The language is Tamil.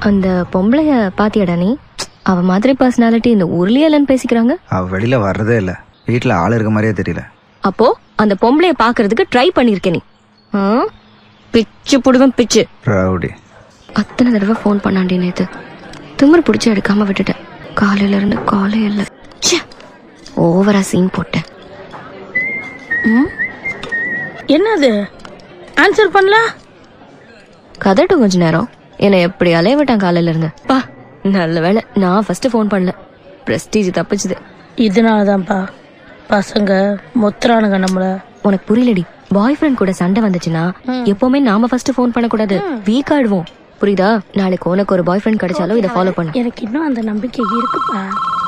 அந்த பொம்பளைய பாத்தியாடா நீ அவ மாதிரி பர்சனாலிட்டி இந்த ஊர்லயே இல்லைன்னு பேசிக்கிறாங்க அவ வெளியில வர்றதே இல்ல வீட்டுல ஆள் இருக்க மாதிரியே தெரியல அப்போ அந்த பொம்பளைய பாக்குறதுக்கு ட்ரை பண்ணிருக்க நீ ஆ? பிச்சு புடுவேன் பிச்சு ரவுடி அத்தனை தடவை ஃபோன் பண்ணாண்டி நேத்து திமிரு பிடிச்சி எடுக்காம விட்டுட்டேன் காலையில இருந்து காலே இல்ல ச்சே ஓவரா சீன் போட்டேன் என்னது ஆன்சர் பண்ணல கதட்டும் கொஞ்ச நேரம் என்னை எப்படி அலைய விட்டான் காலையில இருந்து பா நல்ல வேளை நான் ஃபர்ஸ்ட் ஃபோன் பண்ணல பிரஸ்டீஜ் தப்பிச்சுது இதனாலதான்ப்பா பசங்க மொத்துறானுங்க நம்மள உனக்கு புரியலடி பாய் ஃப்ரெண்ட் கூட சண்டை வந்துச்சுன்னா எப்பவுமே நாம ஃபர்ஸ்ட் ஃபோன் பண்ணக்கூடாது வீக் ஆயிடுவோம் புரியுதா நாளைக்கு உனக்கு ஒரு பாய் ஃப்ரெண்ட் கிடைச்சாலும் இதை ஃபாலோ பண்ணு எனக்கு இன்னும் அந்த நம்பிக்கை இருக்குப்பா